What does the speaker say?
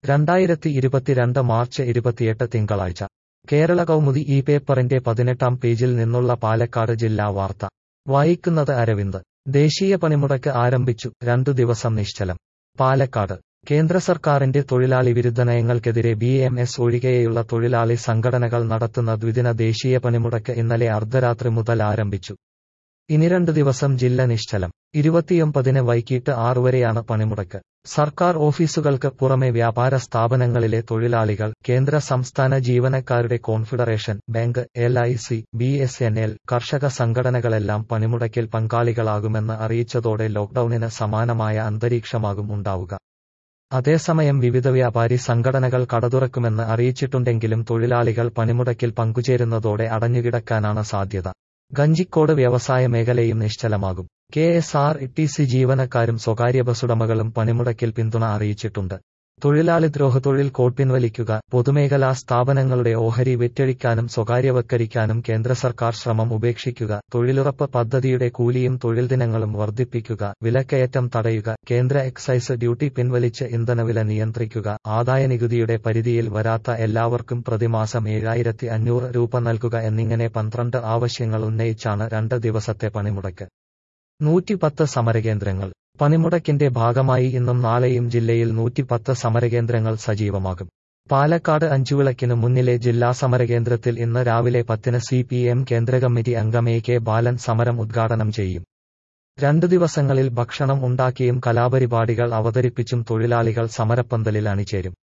രണ്ടായിരത്തി ഇരുപത്തിരണ്ട് മാർച്ച് ഇരുപത്തിയെട്ട് തിങ്കളാഴ്ച കേരള കൗമുദി ഈ പേപ്പറിന്റെ പതിനെട്ടാം പേജിൽ നിന്നുള്ള പാലക്കാട് ജില്ലാ വാർത്ത വായിക്കുന്നത് അരവിന്ദ് ദേശീയ പണിമുടക്ക് ആരംഭിച്ചു രണ്ടു ദിവസം നിശ്ചലം പാലക്കാട് കേന്ദ്ര സർക്കാരിന്റെ തൊഴിലാളി വിരുദ്ധ നയങ്ങൾക്കെതിരെ ബി എം എസ് ഒഴികെയുള്ള തൊഴിലാളി സംഘടനകൾ നടത്തുന്ന ദ്വിദിന ദേശീയ പണിമുടക്ക് ഇന്നലെ അർദ്ധരാത്രി മുതൽ ആരംഭിച്ചു ഇനി രണ്ടു ദിവസം ജില്ല നിശ്ചലം ഇരുപത്തിയൊമ്പതിന് വൈകിട്ട് ആറുവരെയാണ് പണിമുടക്ക് സർക്കാർ ഓഫീസുകൾക്ക് പുറമെ വ്യാപാര സ്ഥാപനങ്ങളിലെ തൊഴിലാളികൾ കേന്ദ്ര സംസ്ഥാന ജീവനക്കാരുടെ confederation bank L I C B S N L കർഷക സംഘടനകളെല്ലാം പണിമുടക്കിൽ പങ്കാളികളാകുമെന്ന് അറിയിച്ചതോടെ ലോക്ഡൌണിന് സമാനമായ അന്തരീക്ഷമാകും ഉണ്ടാവുക അതേസമയം വിവിധ വ്യാപാരി സംഘടനകൾ കടതുറക്കുമെന്ന് അറിയിച്ചിട്ടുണ്ടെങ്കിലും തൊഴിലാളികൾ പണിമുടക്കിൽ പങ്കുചേരുന്നതോടെ അടഞ്ഞുകിടക്കാനാണ് സാധ്യത ഗഞ്ചിക്കോട് വ്യവസായ മേഖലയും നിശ്ചലമാകും K S R T C ജീവനക്കാരും സ്വകാര്യ ബസ്സുടമകളും പണിമുടക്കിൽ പിന്തുണ അറിയിച്ചിട്ടുണ്ട് തൊഴിലാളി ദ്രോഹത്തൊഴിൽ കോഡ് പിൻവലിക്കുക പൊതുമേഖലാ സ്ഥാപനങ്ങളുടെ ഓഹരി വിറ്റഴിക്കാനും സ്വകാര്യവൽക്കരിക്കാനും കേന്ദ്ര സർക്കാർ ശ്രമം ഉപേക്ഷിക്കുക തൊഴിലുറപ്പ് പദ്ധതിയുടെ കൂലിയും തൊഴിൽ ദിനങ്ങളും വർദ്ധിപ്പിക്കുക വിലക്കയറ്റം തടയുക കേന്ദ്ര എക്സൈസ് ഡ്യൂട്ടി പിൻവലിച്ച് ഇന്ധനവില നിയന്ത്രിക്കുക ആദായനികുതിയുടെ പരിധിയിൽ വരാത്ത എല്ലാവർക്കും പ്രതിമാസം ഏഴായിരത്തി അഞ്ഞൂറ് രൂപ നൽകുക എന്നിങ്ങനെ പന്ത്രണ്ട് ആവശ്യങ്ങൾ ഉന്നയിച്ചാണ് രണ്ട് ദിവസത്തെ പണിമുടക്ക് നൂറ്റിപ്പത്ത് സമരകേന്ദ്രങ്ങൾ പണിമുടക്കിന്റെ ഭാഗമായി ഇന്നും നാളെയും ജില്ലയിൽ നൂറ്റിപ്പത്ത് സമരകേന്ദ്രങ്ങൾ സജീവമാകും പാലക്കാട് അഞ്ചുവിളക്കിനു മുന്നിലെ ജില്ലാ സമരകേന്ദ്രത്തിൽ ഇന്ന് രാവിലെ പത്തിന് സി പി എം കേന്ദ്ര കമ്മിറ്റി അംഗം എ കെ ബാലൻ സമരം ഉദ്ഘാടനം ചെയ്യും രണ്ടു ദിവസങ്ങളിൽ ഭക്ഷണം ഉണ്ടാക്കിയും കലാപരിപാടികൾ അവതരിപ്പിച്ചും തൊഴിലാളികൾ സമരപ്പന്തലിൽ അണിചേരും